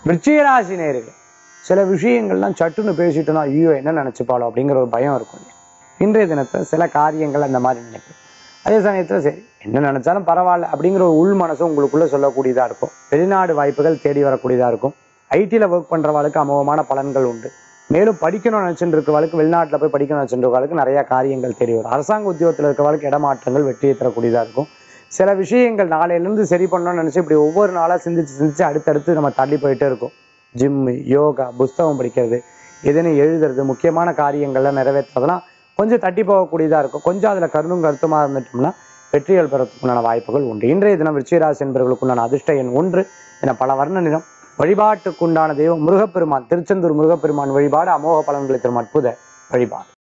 விருச்சிகராசி நேர்கள் சில விஷயங்கள்லாம் சட்டுன்னு பேசிட்டோம்னா ஐயோ என்ன நினைச்சுப்பாளோ அப்படிங்கிற ஒரு பயம் இருக்கும் இல்லையா? இன்றைய தினத்துல சில காரியங்கள் அந்த மாதிரி நினைக்கும் அதே சமயத்துல சரி என்ன நினைச்சாலும் பரவாயில்ல அப்படிங்கிற ஒரு உள் மனசு உங்களுக்குள்ள சொல்லக்கூடியதா இருக்கும் வெளிநாடு வாய்ப்புகள் தேடி வரக்கூடியதா இருக்கும் ஐடியில் ஒர்க் பண்றவாளுக்கு அமோகமான பலன்கள் உண்டு மேலும் படிக்கணும்னு நினைச்சுட்டு இருக்கவாளுக்கு வெளிநாட்டில் போய் படிக்கணும்னு நினைச்சுட்டு இருக்கவாளுக்கு நிறைய காரியங்கள் தெரிய வரும் அரசாங்க உத்தியோகத்தில் இருக்கவாளுக்கு இடமாற்றங்கள் வெற்றியை தரக்கூடியதா இருக்கும் சில விஷயங்கள் நாளையிலேருந்து சரி பண்ணணும்னு நினைச்சு இப்படி ஒவ்வொரு நாளாக சிந்திச்சு சிந்திச்சு அடுத்தடுத்து நம்ம தள்ளி போயிட்டே இருக்கும் ஜிம்மு யோகா புஸ்தகம் படிக்கிறது எதுன்னு எழுதுறது முக்கியமான காரியங்கள்லாம் நிறைவேற்றுறதெல்லாம் கொஞ்சம் தட்டி போகக்கூடியதாக இருக்கும் கொஞ்சம் அதில் கருணும் கருத்துமாக இருந்துட்டோம்னா வெற்றிகள் பெறத்துக்குண்டான வாய்ப்புகள் உண்டு இன்றைய தினம் விருச்சிகராசி என்பவர்களுக்குண்டான அதிர்ஷ்ட எண் ஒன்று என பல வர்ண நிறம் வழிபாட்டுக்குண்டான தெய்வம் முருகப்பெருமான் திருச்செந்தூர் முருகப்பெருமான் வழிபாடு அமோக பலன்களை தரும் அற்புத வழிபாடு